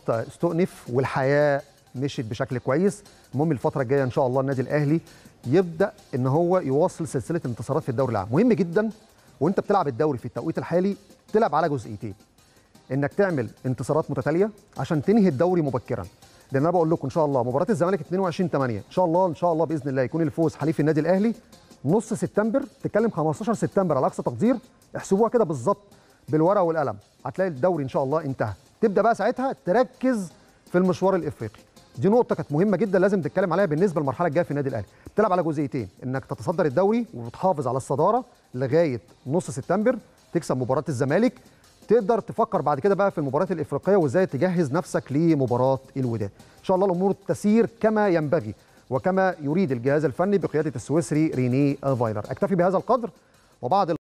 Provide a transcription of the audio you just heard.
استؤنف والحياه مشيت بشكل كويس المهم الفتره الجايه ان شاء الله النادي الاهلي يبدا ان هو يواصل سلسله الانتصارات في الدوري العام مهم جدا وانت بتلعب الدوري في التوقيت الحالي تلعب على جزئيتين انك تعمل انتصارات متتاليه عشان تنهي الدوري مبكرا لان انا بقول لكم ان شاء الله مباراه الزمالك 22 8 ان شاء الله ان شاء الله باذن الله يكون الفوز حليف النادي الاهلي نص سبتمبر تتكلم 15 سبتمبر على اقصى تقدير احسبوها كده بالظبط بالورقه والقلم هتلاقي الدوري ان شاء الله انتهى تبدا بقى ساعتها تركز في المشوار الافريقي دي نقطة كانت مهمة جدا لازم تتكلم عليها بالنسبة للمرحلة الجاية في النادي الأهلي، بتلعب على جزئيتين إنك تتصدر الدوري وتحافظ على الصدارة لغاية نص سبتمبر، تكسب مباراة الزمالك، تقدر تفكر بعد كده بقى في المباريات الإفريقية وإزاي تجهز نفسك لمباراة الوداد. إن شاء الله الأمور تسير كما ينبغي وكما يريد الجهاز الفني بقيادة السويسري ريني فايلر. أكتفي بهذا القدر وبعد